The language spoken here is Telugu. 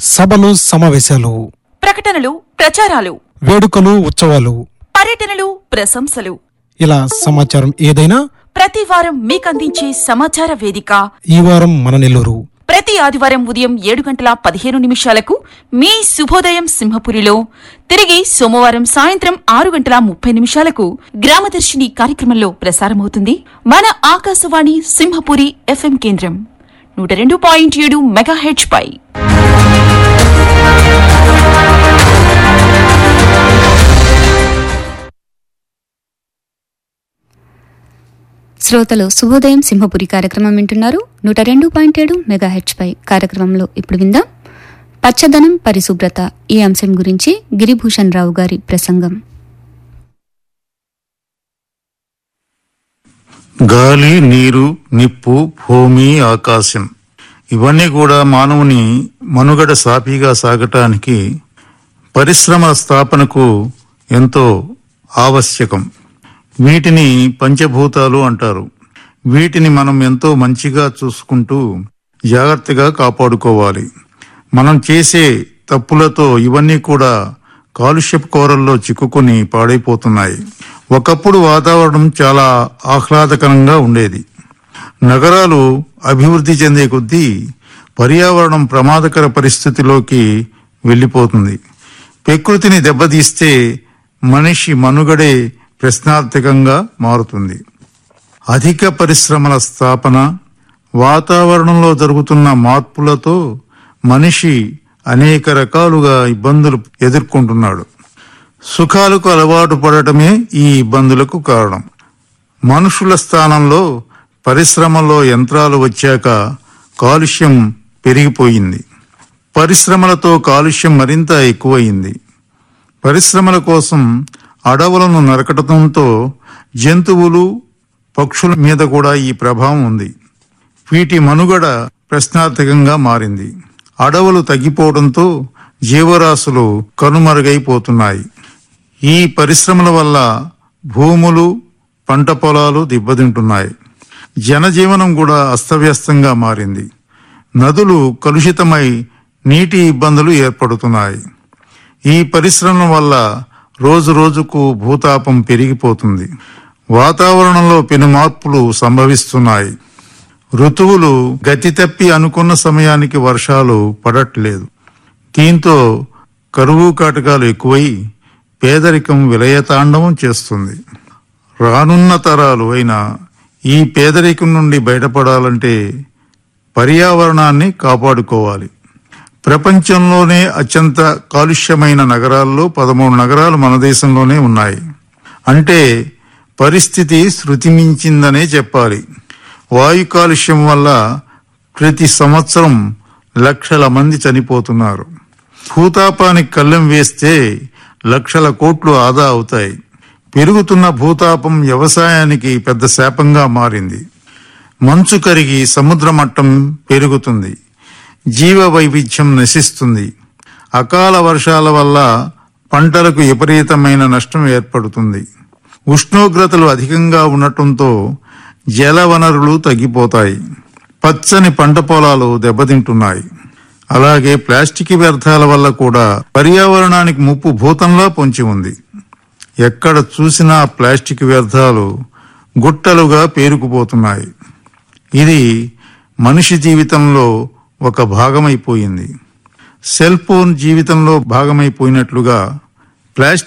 సభలు సమావేశాలు ప్రకటనలు ప్రచారాలు వేడుకలు ఉత్సవాలు పర్యటనలు ప్రశంసలు ఇలా సమాచారం ఏదైనా ప్రతి వారం మీకందించే సమాచార వేదిక ఈ వారం మన నెల్లూరు ప్రతి ఆదివారం ఉదయం ఏడు గంటల పదిహేను నిమిషాలకు మీ శుభోదయం సింహపురిలో తిరిగి సోమవారం సాయంత్రం ఆరు గంటల ముప్పై నిమిషాలకు గ్రామదర్శిని కార్యక్రమంలో ప్రసారమవుతుంది మన ఆకాశవాణి సింహపురి ఎఫ్ఎం కేంద్రం నూట రెండు పాయింట్ ఏడు మెగాహెచ్ పై శ్రోతలు శుభోదయం సింహపురి కార్యక్రమం వింటున్నారు నూట రెండు పాయింట్ ఏడు మెగాహెచ్ పై కార్యక్రమంలో ఇప్పుడు విందాం పచ్చదనం పరిశుభ్రత ఈ అంశం గురించి గిరిభూషణ్ రావు గారి ప్రసంగం గాలి నీరు నిప్పు భూమి ఆకాశం ఇవన్నీ కూడా మానవుని మనుగడ సాఫీగా సాగటానికి పరిశ్రమల స్థాపనకు ఎంతో ఆవశ్యకం వీటిని పంచభూతాలు అంటారు వీటిని మనం ఎంతో మంచిగా చూసుకుంటూ జాగ్రత్తగా కాపాడుకోవాలి మనం చేసే తప్పులతో ఇవన్నీ కూడా కాలుష్యపు కోరల్లో చిక్కుకొని పాడైపోతున్నాయి ఒకప్పుడు వాతావరణం చాలా ఆహ్లాదకరంగా ఉండేది నగరాలు అభివృద్ధి చెందే కొద్దీ పర్యావరణం ప్రమాదకర పరిస్థితిలోకి వెళ్ళిపోతుంది ప్రకృతిని దెబ్బతీస్తే మనిషి మనుగడే ప్రశ్నార్థకంగా మారుతుంది అధిక పరిశ్రమల స్థాపన వాతావరణంలో జరుగుతున్న మార్పులతో మనిషి అనేక రకాలుగా ఇబ్బందులు ఎదుర్కొంటున్నాడు సుఖాలకు అలవాటు పడటమే ఈ ఇబ్బందులకు కారణం మనుషుల స్థానంలో పరిశ్రమల్లో యంత్రాలు వచ్చాక కాలుష్యం పెరిగిపోయింది పరిశ్రమలతో కాలుష్యం మరింత ఎక్కువయింది పరిశ్రమల కోసం అడవులను నరకటంతో జంతువులు పక్షుల మీద కూడా ఈ ప్రభావం ఉంది వీటి మనుగడ ప్రశ్నార్థకంగా మారింది అడవులు తగ్గిపోవడంతో జీవరాశులు కనుమరుగైపోతున్నాయి ఈ పరిశ్రమల వల్ల భూములు పంట పొలాలు దెబ్బతింటున్నాయి జనజీవనం కూడా అస్తవ్యస్తంగా మారింది నదులు కలుషితమై నీటి ఇబ్బందులు ఏర్పడుతున్నాయి ఈ పరిశ్రమల వల్ల రోజు రోజుకు భూతాపం పెరిగిపోతుంది వాతావరణంలో పెను మార్పులు సంభవిస్తున్నాయి ఋతువులు గతి తప్పి అనుకున్న సమయానికి వర్షాలు పడట్లేదు దీంతో కరువు కాటకాలు ఎక్కువై పేదరికం విలయతాండవం చేస్తుంది రానున్న తరాలు అయిన ఈ పేదరికం నుండి బయటపడాలంటే పర్యావరణాన్ని కాపాడుకోవాలి ప్రపంచంలోనే అత్యంత కాలుష్యమైన నగరాల్లో పదమూడు నగరాలు మన దేశంలోనే ఉన్నాయి అంటే పరిస్థితి శృతి మించిందనే చెప్పాలి వాయు కాలుష్యం వల్ల ప్రతి సంవత్సరం లక్షల మంది చనిపోతున్నారు భూతాపానికి కళ్ళెం వేస్తే లక్షల కోట్లు ఆదా అవుతాయి పెరుగుతున్న భూతాపం వ్యవసాయానికి పెద్ద శాపంగా మారింది మంచు కరిగి సముద్ర మట్టం పెరుగుతుంది జీవ వైవిధ్యం నశిస్తుంది అకాల వర్షాల వల్ల పంటలకు విపరీతమైన నష్టం ఏర్పడుతుంది ఉష్ణోగ్రతలు అధికంగా ఉండటంతో జల వనరులు తగ్గిపోతాయి పచ్చని పంట పొలాలు దెబ్బతింటున్నాయి అలాగే ప్లాస్టిక్ వ్యర్థాల వల్ల కూడా పర్యావరణానికి ముప్పు భూతంలా పొంచి ఉంది ఎక్కడ చూసినా ప్లాస్టిక్ వ్యర్థాలు గుట్టలుగా పేరుకుపోతున్నాయి ఇది మనిషి జీవితంలో ఒక భాగమైపోయింది సెల్ ఫోన్ జీవితంలో భాగమైపోయినట్లుగా ప్లాస్టిక్